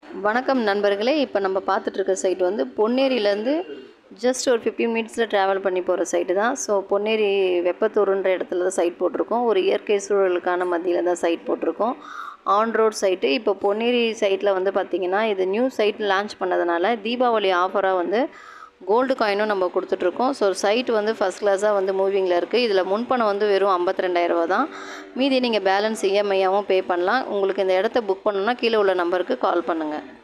வணக்கம் நண்பர்களே இப்போ நம்ம பார்த்துட்டு இருக்க சைட் வந்து பொன்னேரியிலேருந்து ஜஸ்ட் ஒரு ஃபிஃப்டீன் மினிட்ஸில் ட்ராவல் பண்ணி போகிற சைட்டு தான் ஸோ பொன்னேரி வெப்பத்தூருன்ற இடத்துல தான் சைட் போட்டிருக்கோம் ஒரு இயற்கை சூழலுக்கான மத்தியில் தான் சைட் போட்டிருக்கோம் ஆன் ரோட் சைட்டு இப்போ பொன்னேரி சைட்டில் வந்து பார்த்திங்கன்னா இது நியூ சைட் லான்ச் பண்ணதுனால தீபாவளி ஆஃபராக வந்து கோல்டு காயினும் நம்ம கொடுத்துட்ருக்கோம் ஸோ சைட் வந்து ஃபஸ்ட் கிளாஸாக வந்து மூவிங்கில் இருக்குது இதில் முன்பணம் வந்து வெறும் 52000 ரூபா தான் மீதி நீங்கள் பேலன்ஸ் இஎம்ஐயாகவும் பே பண்ணலாம் உங்களுக்கு இந்த இடத்த புக் பண்ணணுன்னா கீழே உள்ள நம்பருக்கு கால் பண்ணுங்கள்